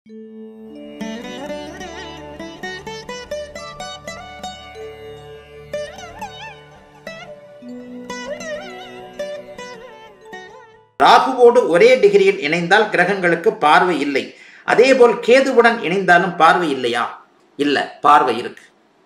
ராகுவோடு ஒரே டிகிரியில் இணைந்தால் கிரகங்களுக்கு பார்வை இல்லை அதேபோல் கேதுவுடன் இணைந்தாலும் பார்வை இல்லையா இல்ல பார்வை இருக்கு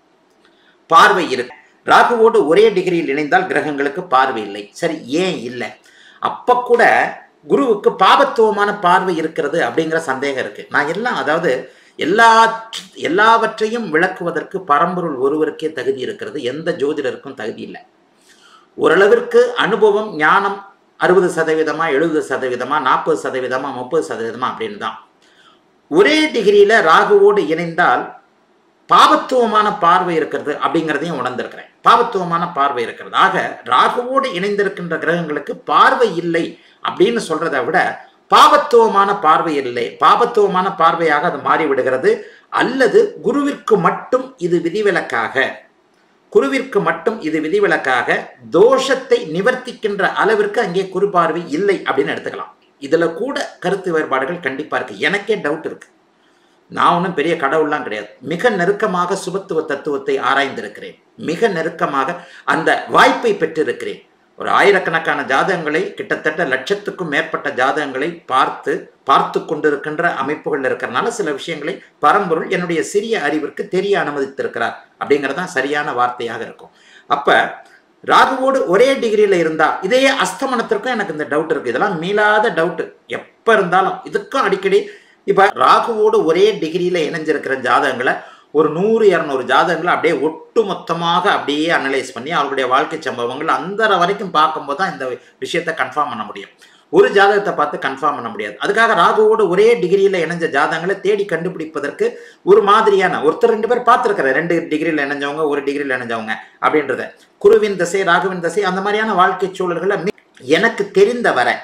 பார்வை இருக்கு ராகுவோடு ஒரே டிகிரியில் இணைந்தால் கிரகங்களுக்கு பார்வை இல்லை சரி ஏன் இல்லை அப்ப கூட குருவுக்கு பாபத்துவமான பார்வை இருக்கிறது அப்படிங்கிற சந்தேகம் இருக்கு நான் எல்லாம் அதாவது எல்லா எல்லாவற்றையும் விளக்குவதற்கு பரம்பொருள் ஒருவருக்கே தகுதி இருக்கிறது எந்த ஜோதிடருக்கும் தகுதி இல்லை ஓரளவிற்கு அனுபவம் ஞானம் அறுபது சதவீதமா எழுபது சதவீதமா நாற்பது சதவீதமா முப்பது சதவீதமா அப்படின்னு தான் ஒரே டிகிரியில ராகுவோடு இணைந்தால் பாவத்துவமான பார்வை இருக்கிறது அப்படிங்கிறதையும் உணர்ந்திருக்கிறேன் பாவத்துவமான பார்வை இருக்கிறது ஆக ராகுவோடு இணைந்திருக்கின்ற கிரகங்களுக்கு பார்வை இல்லை அப்படின்னு சொல்றதை விட பாவத்துவமான பார்வை இல்லை பாவத்துவமான பார்வையாக அது மாறிவிடுகிறது அல்லது குருவிற்கு மட்டும் இது விதிவிலக்காக குருவிற்கு மட்டும் இது விதிவிலக்காக தோஷத்தை நிவர்த்திக்கின்ற அளவிற்கு அங்கே குரு பார்வை இல்லை அப்படின்னு எடுத்துக்கலாம் இதுல கூட கருத்து வேறுபாடுகள் கண்டிப்பா இருக்கு எனக்கே டவுட் இருக்கு நான் ஒன்றும் பெரிய கடவுள்லாம் கிடையாது மிக நெருக்கமாக சுபத்துவ தத்துவத்தை ஆராய்ந்திருக்கிறேன் மிக நெருக்கமாக அந்த வாய்ப்பை பெற்றிருக்கிறேன் ஒரு ஆயிரக்கணக்கான ஜாதகங்களை கிட்டத்தட்ட லட்சத்துக்கும் மேற்பட்ட ஜாதகங்களை பார்த்து பார்த்து கொண்டிருக்கின்ற அமைப்புகள் இருக்கிறனால சில விஷயங்களை பரம்பொருள் என்னுடைய சிறிய அறிவிற்கு தெரிய அனுமதித்திருக்கிறார் அப்படிங்கிறது தான் சரியான வார்த்தையாக இருக்கும் அப்ப ராகுவோடு ஒரே டிகிரியில இருந்தா இதே அஸ்தமனத்திற்கும் எனக்கு இந்த டவுட் இருக்கு இதெல்லாம் மீளாத டவுட் எப்ப இருந்தாலும் இதுக்கும் அடிக்கடி இப்ப ராகுவோடு ஒரே டிகிரியில இணைஞ்சிருக்கிற ஜாதகங்களை ஒரு நூறு இரநூறு ஜாதகங்களை அப்படியே ஒட்டு மொத்தமாக அப்படியே அனலைஸ் பண்ணி அவர்களுடைய வாழ்க்கை சம்பவங்கள் அந்த வரைக்கும் பார்க்கும்போது தான் இந்த விஷயத்தை கன்ஃபார்ம் பண்ண முடியும் ஒரு ஜாதகத்தை பார்த்து கன்ஃபார்ம் பண்ண முடியாது அதுக்காக ராகுவோடு ஒரே டிகிரியில் இணைஞ்ச ஜாதகங்களை தேடி கண்டுபிடிப்பதற்கு ஒரு மாதிரியான ஒருத்தர் ரெண்டு பேர் பார்த்துருக்கிறேன் ரெண்டு டிகிரியில் இணைஞ்சவங்க ஒரு டிகிரியில் இணைஞ்சவங்க அப்படின்றத குருவின் தசை ராகுவின் தசை அந்த மாதிரியான வாழ்க்கை சூழல்களை எனக்கு தெரிந்த வரை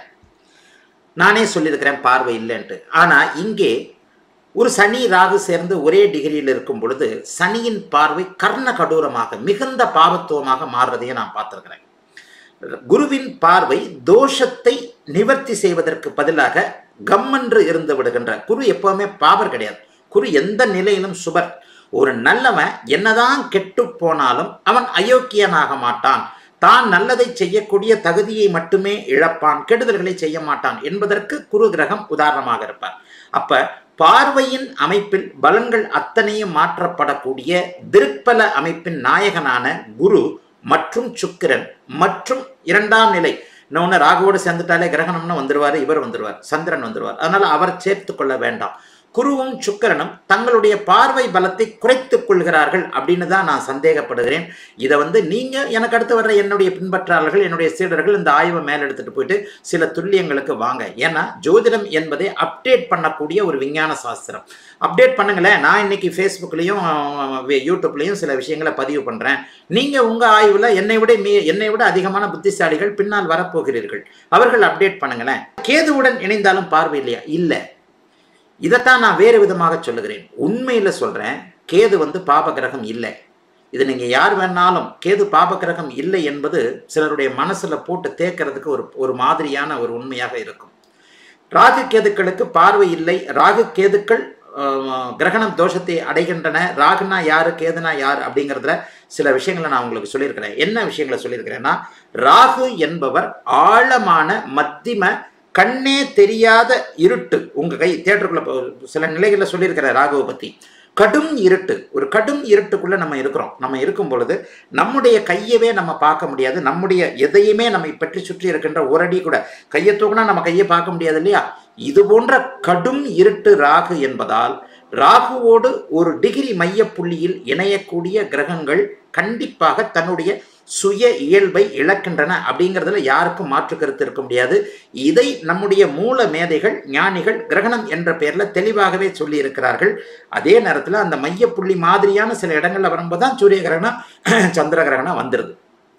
நானே சொல்லியிருக்கிறேன் பார்வை இல்லைன்ட்டு ஆனால் இங்கே ஒரு சனி ராகு சேர்ந்து ஒரே டிகிரியில் இருக்கும் பொழுது சனியின் பார்வை கர்ண கடூரமாக மிகுந்த பாவத்துவமாக மாறுறதையும் நான் பார்த்துருக்கிறேன் குருவின் பார்வை தோஷத்தை நிவர்த்தி செய்வதற்கு பதிலாக கம்மென்று இருந்து விடுகின்ற குரு எப்பவுமே பாவர் கிடையாது குரு எந்த நிலையிலும் சுபர் ஒரு நல்லவன் என்னதான் கெட்டு போனாலும் அவன் அயோக்கியனாக மாட்டான் தான் நல்லதை செய்யக்கூடிய தகுதியை மட்டுமே இழப்பான் கெடுதல்களை செய்ய மாட்டான் என்பதற்கு குரு கிரகம் உதாரணமாக இருப்பார் அப்ப பார்வையின் அமைப்பில் பலன்கள் அத்தனையும் மாற்றப்படக்கூடிய திருப்பல அமைப்பின் நாயகனான குரு மற்றும் சுக்கிரன் மற்றும் இரண்டாம் நிலை இன்னொன்று ராகுவோடு சேர்ந்துட்டாலே கிரகணம்னு வந்துருவார் இவர் வந்துருவார் சந்திரன் வந்துருவார் அதனால அவர் சேர்த்து கொள்ள வேண்டாம் குருவும் சுக்கரனும் தங்களுடைய பார்வை பலத்தை குறைத்துக் கொள்கிறார்கள் அப்படின்னு தான் நான் சந்தேகப்படுகிறேன் இதை வந்து நீங்க எனக்கு அடுத்து வர்ற என்னுடைய பின்பற்றாளர்கள் என்னுடைய சீடர்கள் இந்த ஆய்வை மேல் எடுத்துட்டு போயிட்டு சில துல்லியங்களுக்கு வாங்க ஏன்னா ஜோதிடம் என்பதை அப்டேட் பண்ணக்கூடிய ஒரு விஞ்ஞான சாஸ்திரம் அப்டேட் பண்ணுங்களேன் நான் இன்னைக்கு ஃபேஸ்புக்லேயும் யூடியூப்லேயும் சில விஷயங்களை பதிவு பண்ணுறேன் நீங்கள் உங்கள் ஆய்வில் என்னை விட மீ என்னை விட அதிகமான புத்திசாலிகள் பின்னால் வரப்போகிறீர்கள் அவர்கள் அப்டேட் பண்ணுங்களேன் கேதுவுடன் இணைந்தாலும் பார்வை இல்லையா இல்லை இதைத்தான் நான் வேறு விதமாக சொல்லுகிறேன் உண்மையில் சொல்கிறேன் கேது வந்து பாப கிரகம் இல்லை இது நீங்கள் யார் வேணாலும் கேது பாப கிரகம் இல்லை என்பது சிலருடைய மனசில் போட்டு தேக்கிறதுக்கு ஒரு ஒரு மாதிரியான ஒரு உண்மையாக இருக்கும் ராகு கேதுக்களுக்கு பார்வை இல்லை ராகு கேதுக்கள் கிரகணம் தோஷத்தை அடைகின்றன ராகுனா யாரு கேதுனா யார் அப்படிங்கிறதுல சில விஷயங்களை நான் உங்களுக்கு சொல்லியிருக்கிறேன் என்ன விஷயங்களை சொல்லியிருக்கிறேன்னா ராகு என்பவர் ஆழமான மத்திம கண்ணே தெரியாத இருட்டு உங்க கை தேட்டருக்குள்ள சில நிலைகளில் சொல்லியிருக்கிற ராகுவை பத்தி கடும் இருட்டு ஒரு கடும் இருட்டுக்குள்ள நம்ம இருக்கிறோம் நம்ம இருக்கும் பொழுது நம்முடைய கையவே நம்ம பார்க்க முடியாது நம்முடைய எதையுமே நம்மை பற்றி சுற்றி இருக்கின்ற ஒரு அடி கூட கையை தூக்கினா நம்ம கையை பார்க்க முடியாது இல்லையா இது போன்ற கடும் இருட்டு ராகு என்பதால் ராகுவோடு ஒரு டிகிரி மைய புள்ளியில் இணையக்கூடிய கிரகங்கள் கண்டிப்பாக தன்னுடைய சுய இயல்பை இழக்கின்றன அப்படிங்கிறதுல யாருக்கும் மாற்று கருத்து இருக்க முடியாது இதை நம்முடைய மூல மேதைகள் ஞானிகள் கிரகணம் என்ற பெயரில் தெளிவாகவே சொல்லி இருக்கிறார்கள் அதே நேரத்தில் அந்த மையப்புள்ளி மாதிரியான சில இடங்களில் வரும்போது தான் சூரிய கிரகணம் சந்திர கிரகணம் வந்துடுது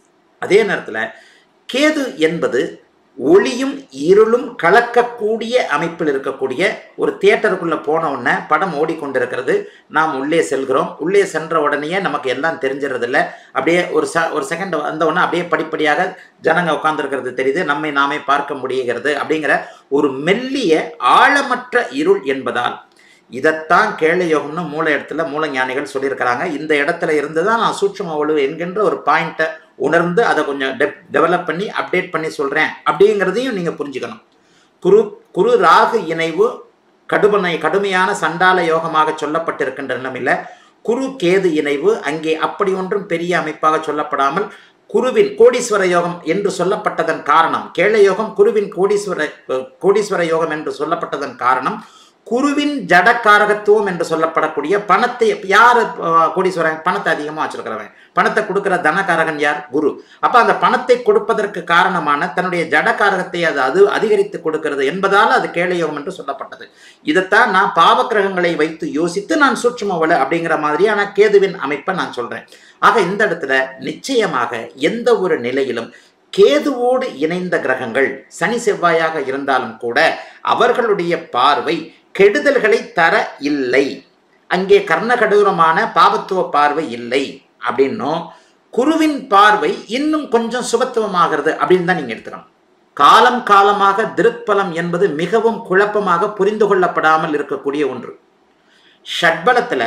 அதே நேரத்தில் கேது என்பது ஒளியும் இருளும் கலக்கக்கூடிய அமைப்பில் இருக்கக்கூடிய ஒரு தியேட்டருக்குள்ளே போன உடனே படம் ஓடிக்கொண்டிருக்கிறது நாம் உள்ளே செல்கிறோம் உள்ளே சென்ற உடனேயே நமக்கு எல்லாம் தெரிஞ்சிடறதில்ல அப்படியே ஒரு ச ஒரு செகண்ட் வந்த உடனே அப்படியே படிப்படியாக ஜனங்க உட்காந்துருக்கிறது தெரியுது நம்மை நாமே பார்க்க முடிகிறது அப்படிங்கிற ஒரு மெல்லிய ஆழமற்ற இருள் என்பதால் இதைத்தான் கேள யோகம்னு மூல இடத்துல மூல ஞானிகள் சொல்லியிருக்கிறாங்க இந்த இடத்துல இருந்து தான் நான் சூட்சும வலு என்கின்ற ஒரு பாயிண்ட்டை உணர்ந்து அதை கொஞ்சம் டெவலப் பண்ணி அப்டேட் பண்ணி சொல்கிறேன் அப்படிங்கிறதையும் நீங்கள் புரிஞ்சுக்கணும் குரு குரு ராகு இணைவு கடுமனை கடுமையான சண்டால யோகமாக சொல்லப்பட்டிருக்கின்ற நிலைமையில் குரு கேது இணைவு அங்கே அப்படி ஒன்றும் பெரிய அமைப்பாக சொல்லப்படாமல் குருவின் கோடீஸ்வர யோகம் என்று சொல்லப்பட்டதன் காரணம் கேள யோகம் குருவின் கோடீஸ்வர கோடீஸ்வர யோகம் என்று சொல்லப்பட்டதன் காரணம் குருவின் ஜடக்காரகத்துவம் என்று சொல்லப்படக்கூடிய பணத்தை யார் கோடீஸ்வரன் பணத்தை அதிகமாக வச்சிருக்கிறவன் பணத்தை கொடுக்கிற தனகாரகன் யார் குரு அப்ப அந்த பணத்தை கொடுப்பதற்கு காரணமான தன்னுடைய ஜடக்காரகத்தை அது அது அதிகரித்து கொடுக்கிறது என்பதால் அது கேளயோகம் என்று சொல்லப்பட்டது இதைத்தான் நான் பாவக்கிரகங்களை வைத்து யோசித்து நான் சூட்சுமவள அப்படிங்கிற மாதிரியான கேதுவின் அமைப்பை நான் சொல்றேன் ஆக இந்த இடத்துல நிச்சயமாக எந்த ஒரு நிலையிலும் கேதுவோடு இணைந்த கிரகங்கள் சனி செவ்வாயாக இருந்தாலும் கூட அவர்களுடைய பார்வை கெடுதல்களை தர இல்லை அங்கே கர்ணகடூரமான பாவத்துவ பார்வை இல்லை அப்படின்னும் குருவின் பார்வை இன்னும் கொஞ்சம் சுபத்துவமாகிறது அப்படின்னு தான் நீங்க எடுத்துக்கணும் காலம் காலமாக திருப்பலம் என்பது மிகவும் குழப்பமாக புரிந்து கொள்ளப்படாமல் இருக்கக்கூடிய ஒன்று ஷட்பலத்துல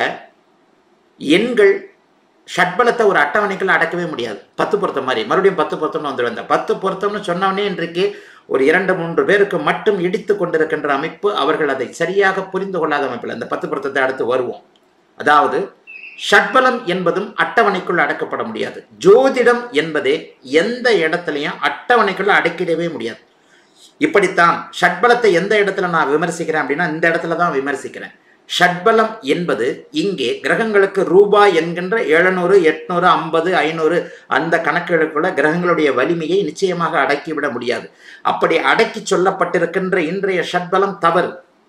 எண்கள் ஷட்பலத்தை ஒரு அட்டவணைக்குள்ள அடக்கவே முடியாது பத்து பொருத்தம் மாதிரி மறுபடியும் பத்து பொருத்தம்னு வந்துடும் இந்த பத்து பொருத்தம்னு சொன்னவனே இன்றைக்கு ஒரு இரண்டு மூன்று பேருக்கு மட்டும் இடித்து கொண்டிருக்கின்ற அமைப்பு அவர்கள் அதை சரியாக புரிந்து கொள்ளாத அமைப்பில் இந்த பத்து பொருத்தத்தை அடுத்து வருவோம் அதாவது ஷட்பலம் என்பதும் அட்டவணைக்குள் அடக்கப்பட முடியாது ஜோதிடம் என்பதே எந்த இடத்துலையும் அட்டவணைக்குள்ள அடக்கிடவே முடியாது இப்படித்தான் ஷட்பலத்தை எந்த இடத்துல நான் விமர்சிக்கிறேன் அப்படின்னா இந்த இடத்துல தான் விமர்சிக்கிறேன் ஷட்பலம் என்பது இங்கே கிரகங்களுக்கு ரூபாய் என்கின்ற எழுநூறு எட்நூறு ஐம்பது ஐநூறு அந்த கணக்குகளுக்குள்ள கிரகங்களுடைய வலிமையை நிச்சயமாக அடக்கிவிட முடியாது அப்படி அடக்கி சொல்லப்பட்டிருக்கின்ற இன்றைய ஷட்பலம் தவறு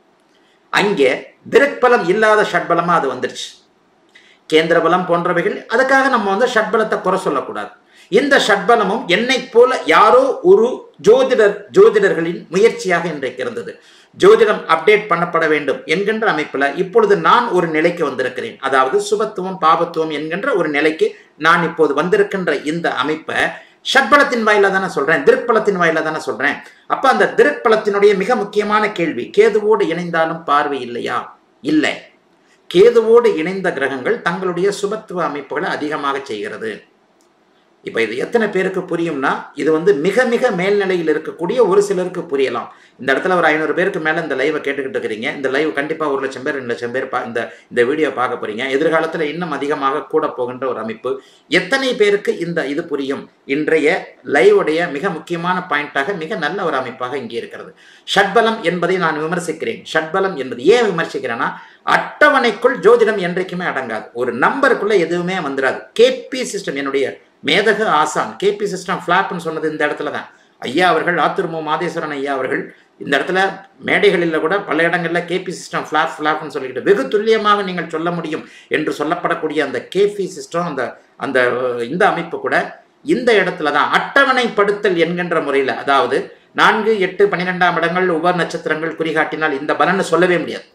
அங்கே திருக்பலம் இல்லாத ஷட்பலமா அது வந்துருச்சு கேந்திர பலம் போன்றவைகள் அதுக்காக நம்ம வந்து ஷட்பலத்தை குறை சொல்லக்கூடாது இந்த ஷட்பலமும் என்னை போல யாரோ ஒரு ஜோதிடர் ஜோதிடர்களின் முயற்சியாக இன்றைக்கு இருந்தது ஜோதிடம் அப்டேட் பண்ணப்பட வேண்டும் என்கின்ற அமைப்புல இப்பொழுது நான் ஒரு நிலைக்கு வந்திருக்கிறேன் அதாவது சுபத்துவம் பாபத்துவம் என்கின்ற ஒரு நிலைக்கு நான் இப்போது வந்திருக்கின்ற இந்த அமைப்பை ஷட்பலத்தின் வாயில தானே சொல்றேன் திருப்பலத்தின் வாயில தானே சொல்றேன் அப்ப அந்த திருப்பலத்தினுடைய மிக முக்கியமான கேள்வி கேதுவோடு இணைந்தாலும் பார்வை இல்லையா இல்லை கேதுவோடு இணைந்த கிரகங்கள் தங்களுடைய சுபத்துவ அமைப்புகளை அதிகமாக செய்கிறது இப்போ இது எத்தனை பேருக்கு புரியும்னா இது வந்து மிக மிக மேல்நிலையில் இருக்கக்கூடிய ஒரு சிலருக்கு புரியலாம் இந்த இடத்துல ஒரு ஐநூறு பேருக்கு மேலே இந்த லைவை கேட்டுக்கிட்டு இருக்கிறீங்க இந்த லைவ் கண்டிப்பாக ஒரு லட்சம் பேர் ரெண்டு லட்சம் பேர் பா இந்த இந்த வீடியோ பார்க்க போறீங்க எதிர்காலத்தில் இன்னும் அதிகமாக கூட போகின்ற ஒரு அமைப்பு எத்தனை பேருக்கு இந்த இது புரியும் இன்றைய லைவுடைய மிக முக்கியமான பாயிண்டாக மிக நல்ல ஒரு அமைப்பாக இங்கே இருக்கிறது ஷட்பலம் என்பதை நான் விமர்சிக்கிறேன் ஷட்பலம் என்பது ஏன் விமர்சிக்கிறேன்னா அட்டவணைக்குள் ஜோதிடம் என்றைக்குமே அடங்காது ஒரு நம்பருக்குள்ள எதுவுமே வந்துடாது கேபி சிஸ்டம் என்னுடைய மேதகு ஆசான் கேபி சிஸ்டம் ஃபிளாப்னு சொன்னது இந்த இடத்துல தான் ஐயா அவர்கள் ஆத்திருமோ மாதேஸ்வரன் ஐயா அவர்கள் இந்த இடத்துல மேடைகளில் கூட பல இடங்களில் கேபி சிஸ்டம் ஃபிளாப் ஃபிளாப்னு சொல்லிக்கிட்டு வெகு துல்லியமாக நீங்கள் சொல்ல முடியும் என்று சொல்லப்படக்கூடிய அந்த கேபி சிஸ்டம் அந்த அந்த இந்த அமைப்பு கூட இந்த இடத்துல தான் அட்டவணைப்படுத்தல் என்கின்ற முறையில் அதாவது நான்கு எட்டு பன்னிரெண்டாம் இடங்கள் உப நட்சத்திரங்கள் குறிகாட்டினால் இந்த பலன்னு சொல்லவே முடியாது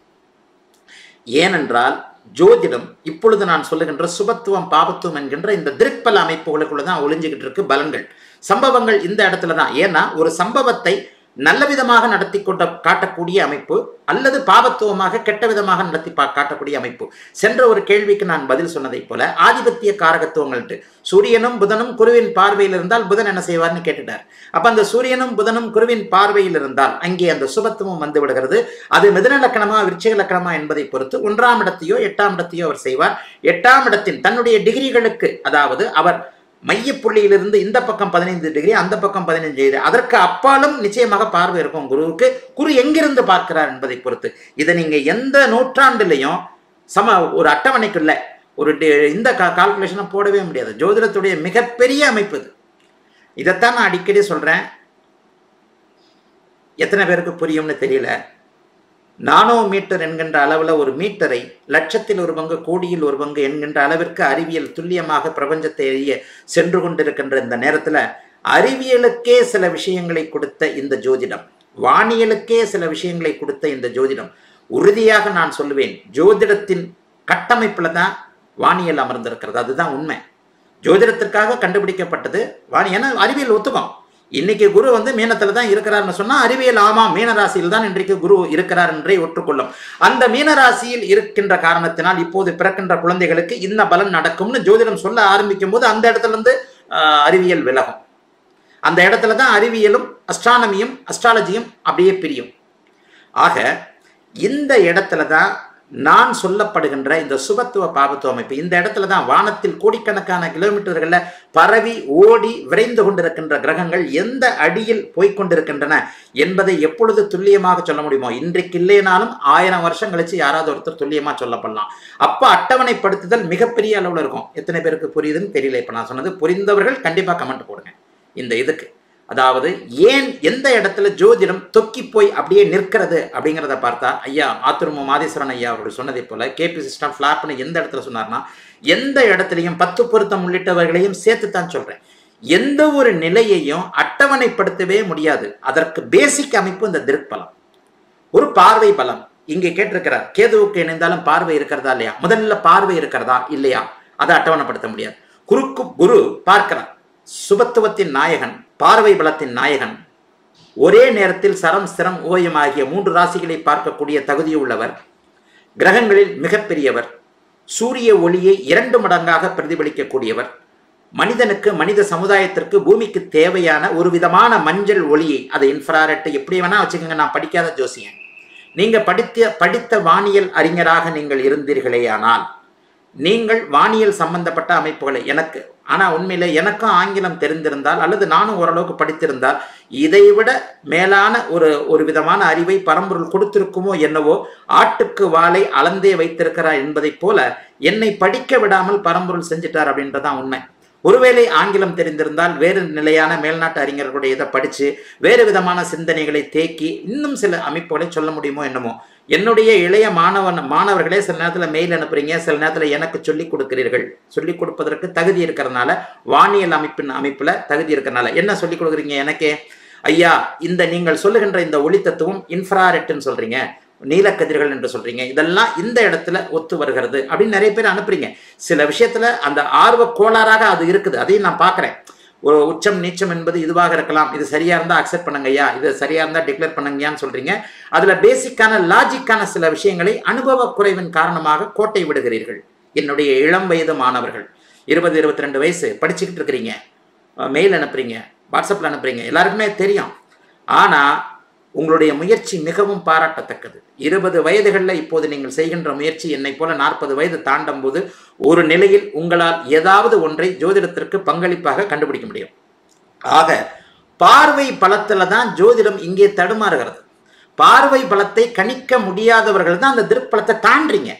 ஏனென்றால் ஜோதிடம் இப்பொழுது நான் சொல்லுகின்ற சுபத்துவம் பாபத்துவம் என்கின்ற இந்த திருப்பல அமைப்புகளுக்குள்ள தான் ஒளிஞ்சுக்கிட்டு இருக்கு பலன்கள் சம்பவங்கள் இந்த இடத்துல தான் ஏன்னா ஒரு சம்பவத்தை நல்ல விதமாக நடத்தி கொண்ட காட்டக்கூடிய அமைப்பு அல்லது பாபத்துவமாக கெட்ட விதமாக நடத்தி பா காட்டக்கூடிய அமைப்பு சென்ற ஒரு கேள்விக்கு நான் பதில் சொன்னதை போல ஆதிபத்திய காரகத்துவங்கள்ட்டு சூரியனும் புதனும் குருவின் பார்வையில் இருந்தால் புதன் என்ன செய்வார்னு கேட்டுட்டார் அப்ப அந்த சூரியனும் புதனும் குருவின் பார்வையில் இருந்தால் அங்கே அந்த சுபத்துவம் வந்து விடுகிறது அது மிதன லக்கணமா விருச்சிக லக்கணமா என்பதை பொறுத்து ஒன்றாம் இடத்தையோ எட்டாம் இடத்தையோ அவர் செய்வார் எட்டாம் இடத்தின் தன்னுடைய டிகிரிகளுக்கு அதாவது அவர் மையப்புள்ளியிலிருந்து இந்த பக்கம் பதினைந்து டிகிரி அந்த பக்கம் பதினைஞ்சு டிகிரி அதற்கு அப்பாலும் நிச்சயமாக பார்வை இருக்கும் குருவுக்கு குரு எங்கிருந்து பார்க்கிறார் என்பதை பொறுத்து இதை நீங்க எந்த நூற்றாண்டுலையும் சம ஒரு அட்டவணைக்குள்ள ஒரு இந்த கால்குலேஷனை போடவே முடியாது ஜோதிடத்துடைய மிகப்பெரிய அமைப்பு இது இதைத்தான் நான் அடிக்கடி சொல்றேன் எத்தனை பேருக்கு புரியும்னு தெரியல நானோ மீட்டர் என்கின்ற அளவில் ஒரு மீட்டரை லட்சத்தில் ஒரு பங்கு கோடியில் ஒரு பங்கு என்கின்ற அளவிற்கு அறிவியல் துல்லியமாக பிரபஞ்சத்தை எறிய சென்று கொண்டிருக்கின்ற இந்த நேரத்தில் அறிவியலுக்கே சில விஷயங்களை கொடுத்த இந்த ஜோதிடம் வானியலுக்கே சில விஷயங்களை கொடுத்த இந்த ஜோதிடம் உறுதியாக நான் சொல்லுவேன் ஜோதிடத்தின் கட்டமைப்பில் தான் வானியல் அமர்ந்திருக்கிறது அதுதான் உண்மை ஜோதிடத்திற்காக கண்டுபிடிக்கப்பட்டது வாணி ஏன்னா அறிவியல் ஒத்துக்கும் இன்னைக்கு குரு வந்து மீனத்துல தான் இருக்கிறார்னு சொன்னா அறிவியல் ஆமா மீனராசியில் தான் இன்றைக்கு குரு இருக்கிறார் என்றே ஒற்றுக்கொள்ளும் அந்த மீனராசியில் இருக்கின்ற காரணத்தினால் இப்போது பிறக்கின்ற குழந்தைகளுக்கு இந்த பலன் நடக்கும்னு ஜோதிடம் சொல்ல ஆரம்பிக்கும் போது அந்த இடத்துல இருந்து ஆஹ், அறிவியல் விலகும் அந்த இடத்துல தான் அறிவியலும் அஸ்ட்ரானமியும் அஸ்ட்ராலஜியும் அப்படியே பிரியும் ஆக இந்த இடத்துல தான் நான் சொல்லப்படுகின்ற இந்த சுபத்துவ பாபத்துவ அமைப்பு இந்த இடத்துல தான் வானத்தில் கோடிக்கணக்கான கிலோமீட்டர்களில் பரவி ஓடி விரைந்து கொண்டிருக்கின்ற கிரகங்கள் எந்த அடியில் போய்க்கொண்டிருக்கின்றன என்பதை எப்பொழுது துல்லியமாக சொல்ல முடியுமோ இன்றைக்கு இல்லைனாலும் ஆயிரம் வருஷம் கழிச்சு யாராவது ஒருத்தர் துல்லியமா சொல்லப்படலாம் அப்ப அட்டவணைப்படுத்துதல் மிகப்பெரிய அளவுல இருக்கும் எத்தனை பேருக்கு புரியுதுன்னு தெரியல இப்ப நான் சொன்னது புரிந்தவர்கள் கண்டிப்பா கமெண்ட் போடுங்க இந்த இதுக்கு அதாவது ஏன் எந்த இடத்துல ஜோதிடம் தொக்கி போய் அப்படியே நிற்கிறது அப்படிங்கிறத பார்த்தா ஐயா ஆத்துரும மாதேஸ்வரன் ஐயா அவர்கள் சொன்னதை போல கேபி சிஸ்டம் ஃபிளாப்னு எந்த இடத்துல சொன்னார்னா எந்த இடத்துலையும் பத்து பொருத்தம் உள்ளிட்டவர்களையும் சேர்த்து தான் சொல்றேன் எந்த ஒரு நிலையையும் அட்டவணைப்படுத்தவே முடியாது அதற்கு பேசிக் அமைப்பு இந்த திருப்பலம் ஒரு பார்வை பலம் இங்கே கேட்டிருக்கிறார் கேதுவுக்கு இணைந்தாலும் பார்வை இருக்கிறதா இல்லையா முதல்ல பார்வை இருக்கிறதா இல்லையா அதை அட்டவணைப்படுத்த முடியாது குறுக்கு குரு பார்க்கிறார் சுபத்துவத்தின் நாயகன் பார்வை பலத்தின் நாயகன் ஒரே நேரத்தில் சரம் ஸ்திரம் ஓயம் ஆகிய மூன்று ராசிகளை பார்க்கக்கூடிய தகுதியுள்ளவர் கிரகங்களில் மிகப்பெரியவர் சூரிய ஒளியை இரண்டு மடங்காக பிரதிபலிக்கக்கூடியவர் மனிதனுக்கு மனித சமுதாயத்திற்கு பூமிக்கு தேவையான ஒரு விதமான மஞ்சள் ஒளியை அது இன்ஃப்ராரெட் எப்படி வேணா வச்சுக்கோங்க நான் படிக்காத ஜோசியன் நீங்க படித்த படித்த வானியல் அறிஞராக நீங்கள் இருந்தீர்களேயானால் நீங்கள் வானியல் சம்பந்தப்பட்ட அமைப்புகளை எனக்கு ஆனால் உண்மையில் எனக்கும் ஆங்கிலம் தெரிந்திருந்தால் அல்லது நானும் ஓரளவுக்கு படித்திருந்தால் இதைவிட மேலான ஒரு ஒரு விதமான அறிவை பரம்பொருள் கொடுத்திருக்குமோ என்னவோ ஆட்டுக்கு வாளை அளந்தே வைத்திருக்கிறார் என்பதைப் போல என்னை படிக்க விடாமல் பரம்பொருள் செஞ்சிட்டார் அப்படின்றதான் உண்மை ஒருவேளை ஆங்கிலம் தெரிந்திருந்தால் வேறு நிலையான மேல்நாட்டு அறிஞர்களுடைய இதை படித்து வேறு விதமான சிந்தனைகளை தேக்கி இன்னும் சில அமைப்புகளை சொல்ல முடியுமோ என்னமோ என்னுடைய இளைய மாணவன் மாணவர்களே சில நேரத்தில் மெயில் அனுப்புறீங்க சில நேரத்தில் எனக்கு சொல்லிக் கொடுக்கிறீர்கள் சொல்லிக் கொடுப்பதற்கு தகுதி இருக்கிறனால வானியல் அமைப்பின் அமைப்பில் தகுதி இருக்கிறனால என்ன சொல்லிக் கொடுக்குறீங்க எனக்கே ஐயா இந்த நீங்கள் சொல்லுகின்ற இந்த ஒளி தத்துவம் இன்ஃப்ராரெட்னு சொல்றீங்க நீலக்கதிர்கள் என்று சொல்றீங்க இதெல்லாம் இந்த இடத்துல ஒத்து வருகிறது அப்படின்னு நிறைய பேர் அனுப்புறீங்க சில விஷயத்துல அந்த ஆர்வ கோளாறாக அது இருக்குது அதையும் நான் பார்க்குறேன் ஒரு உச்சம் நீச்சம் என்பது இதுவாக இருக்கலாம் இது சரியா இருந்தா அக்செப்ட் பண்ணுங்க ஐயா இது சரியா இருந்தா டிக்ளேர் பண்ணுங்கயான்னு சொல்றீங்க அதுல பேசிக்கான லாஜிக்கான சில விஷயங்களை அனுபவ குறைவின் காரணமாக கோட்டை விடுகிறீர்கள் என்னுடைய இளம் வயது மாணவர்கள் இருபது இருபத்தி ரெண்டு வயசு படிச்சுக்கிட்டு இருக்கிறீங்க மெயில் அனுப்புறீங்க வாட்ஸ்அப்பில் அனுப்புறீங்க எல்லாருக்குமே தெரியும் ஆனால் உங்களுடைய முயற்சி மிகவும் பாராட்டத்தக்கது இருபது வயதுகளில் இப்போது நீங்கள் செய்கின்ற முயற்சி என்னை போல நாற்பது வயது தாண்டும் போது ஒரு நிலையில் உங்களால் ஏதாவது ஒன்றை ஜோதிடத்திற்கு பங்களிப்பாக கண்டுபிடிக்க முடியும் ஆக பார்வை பலத்துல தான் ஜோதிடம் இங்கே தடுமாறுகிறது பார்வை பலத்தை கணிக்க முடியாதவர்கள் தான் அந்த திருப்பலத்தை தாண்டுறீங்க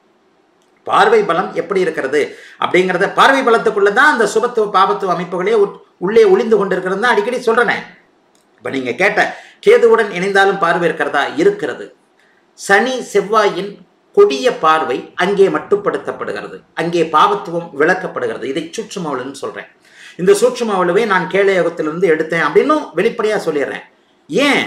பார்வை பலம் எப்படி இருக்கிறது அப்படிங்கிறத பார்வை பலத்துக்குள்ள தான் அந்த சுபத்துவ பாபத்துவ அமைப்புகளே உட்- உள்ளே ஒளிந்து கொண்டிருக்கிறது தான் அடிக்கடி சொல்றேனே இப்ப நீங்க கேட்ட கேதுவுடன் இணைந்தாலும் பார்வை இருக்கிறதா இருக்கிறது சனி செவ்வாயின் கொடிய பார்வை அங்கே மட்டுப்படுத்தப்படுகிறது அங்கே பாவத்துவம் விளக்கப்படுகிறது இதை சூட்சுமவளுன்னு சொல்றேன் இந்த சூட்சுமவளுவை நான் கேளயோகத்திலிருந்து எடுத்தேன் அப்படின்னும் வெளிப்படையா சொல்லிடுறேன் ஏன்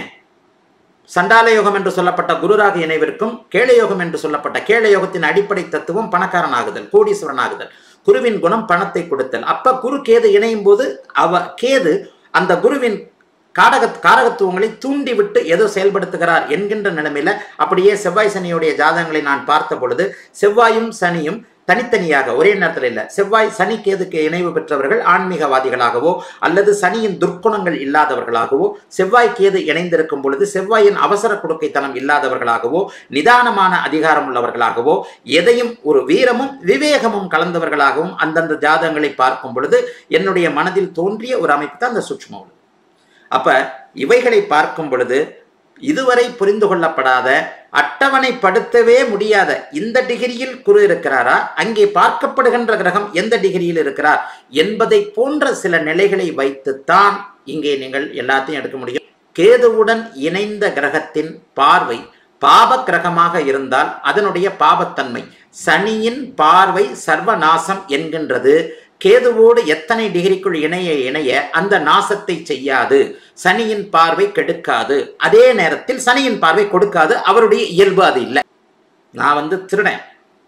சண்டால யோகம் என்று சொல்லப்பட்ட குருராக இணைவிற்கும் கேளயோகம் என்று சொல்லப்பட்ட கேளயோகத்தின் அடிப்படை தத்துவம் பணக்காரன் ஆகுதல் கோடீஸ்வரன் ஆகுதல் குருவின் குணம் பணத்தை கொடுத்தல் அப்ப குரு கேது இணையும் போது அவ கேது அந்த குருவின் காரக காரகத்துவங்களை தூண்டிவிட்டு ஏதோ செயல்படுத்துகிறார் என்கின்ற நிலைமையில அப்படியே செவ்வாய் சனியுடைய ஜாதகங்களை நான் பார்த்த பொழுது செவ்வாயும் சனியும் தனித்தனியாக ஒரே நேரத்தில் இல்லை செவ்வாய் சனி கேதுக்கு இணைவு பெற்றவர்கள் ஆன்மீகவாதிகளாகவோ அல்லது சனியின் துர்க்குணங்கள் இல்லாதவர்களாகவோ செவ்வாய் கேது இணைந்திருக்கும் பொழுது செவ்வாயின் அவசர கொடுக்கைத்தனம் இல்லாதவர்களாகவோ நிதானமான அதிகாரம் உள்ளவர்களாகவோ எதையும் ஒரு வீரமும் விவேகமும் கலந்தவர்களாகவும் அந்தந்த ஜாதகங்களை பார்க்கும் பொழுது என்னுடைய மனதில் தோன்றிய ஒரு அமைப்பு தான் அந்த சூட்சுமம் அப்ப இவைகளை பார்க்கும் பொழுது இதுவரை புரிந்து கொள்ளப்படாத அட்டவணைப்படுத்தவே முடியாத இந்த டிகிரியில் குரு இருக்கிறாரா அங்கே பார்க்கப்படுகின்ற கிரகம் எந்த டிகிரியில் இருக்கிறார் என்பதை போன்ற சில நிலைகளை வைத்துத்தான் இங்கே நீங்கள் எல்லாத்தையும் எடுக்க முடியும் கேதுவுடன் இணைந்த கிரகத்தின் பார்வை பாப கிரகமாக இருந்தால் அதனுடைய பாபத்தன்மை சனியின் பார்வை சர்வநாசம் என்கின்றது கேதுவோடு எத்தனை டிகிரிக்குள் இணைய இணைய அந்த நாசத்தை செய்யாது சனியின் பார்வை கெடுக்காது அதே நேரத்தில் சனியின் பார்வை கொடுக்காது அவருடைய இயல்பு அது இல்லை நான் வந்து திருடேன்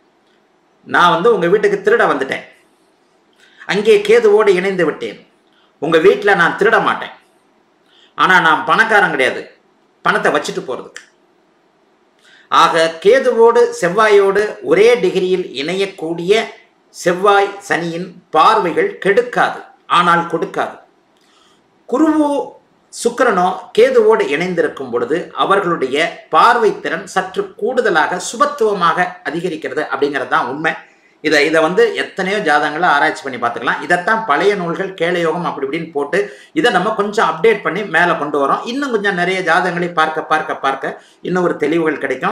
நான் வந்து உங்க வீட்டுக்கு திருட வந்துட்டேன் அங்கே கேதுவோடு இணைந்து விட்டேன் உங்க வீட்டில் நான் திருட மாட்டேன் ஆனால் நான் பணக்காரன் கிடையாது பணத்தை வச்சுட்டு போகிறதுக்கு ஆக கேதுவோடு செவ்வாயோடு ஒரே டிகிரியில் இணையக்கூடிய செவ்வாய் சனியின் பார்வைகள் கெடுக்காது ஆனால் கொடுக்காது குருவோ சுக்கிரனோ கேதுவோடு இணைந்திருக்கும் பொழுது அவர்களுடைய பார்வை திறன் சற்று கூடுதலாக சுபத்துவமாக அதிகரிக்கிறது அப்படிங்கிறது தான் உண்மை இதை இதை வந்து எத்தனையோ ஜாதகங்களை ஆராய்ச்சி பண்ணி பார்த்துக்கலாம் இதைத்தான் பழைய நூல்கள் கேளயோகம் அப்படி இப்படின்னு போட்டு இதை நம்ம கொஞ்சம் அப்டேட் பண்ணி மேலே கொண்டு வரோம் இன்னும் கொஞ்சம் நிறைய ஜாதகங்களை பார்க்க பார்க்க பார்க்க இன்னும் ஒரு தெளிவுகள் கிடைக்கும்